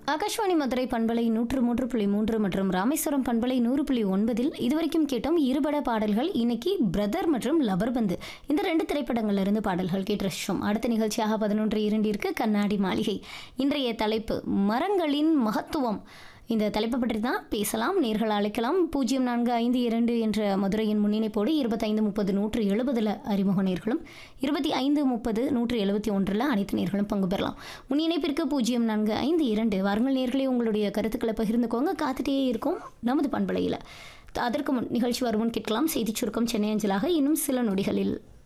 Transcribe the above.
ஆகாஷ்வாணி மதுரை பண்பலை நூற்று மூன்று புள்ளி மூன்று மற்றும் ராமேஸ்வரம் பண்பலை நூறு புள்ளி ஒன்பதில் இதுவரைக்கும் கேட்டோம் இருபட பாடல்கள் இன்னைக்கு பிரதர் மற்றும் லபர் பந்து இந்த ரெண்டு திரைப்படங்கள்ல இருந்து பாடல்கள் கேட்டு ரசிச்சோம் அடுத்த நிகழ்ச்சியாக பதினொன்று இரண்டிற்கு கண்ணாடி மாளிகை இன்றைய தலைப்பு மரங்களின் மகத்துவம் இந்த தலைப்பை பற்றி தான் பேசலாம் நேர்கள் அழைக்கலாம் பூஜ்ஜியம் நான்கு ஐந்து இரண்டு என்ற மதுரையின் முன்னிணைப்போடு இருபத்தைந்து முப்பது நூற்று எழுபதில் அறிமுக நேர்களும் இருபத்தி ஐந்து முப்பது நூற்று எழுபத்தி ஒன்றில் அனைத்து நேர்களும் பங்கு பெறலாம் முன்னிணைப்பிற்கு பூஜ்ஜியம் நான்கு ஐந்து இரண்டு வாருங்கள் நேர்களே உங்களுடைய கருத்துக்களை பகிர்ந்துக்கோங்க காத்துட்டே இருக்கும் நமது பண்பலையில் அதற்கு முன் நிகழ்ச்சி வருமுன் கேட்கலாம் செய்திச் சுருக்கம் சென்னை அஞ்சலாக இன்னும் சில நொடிகளில்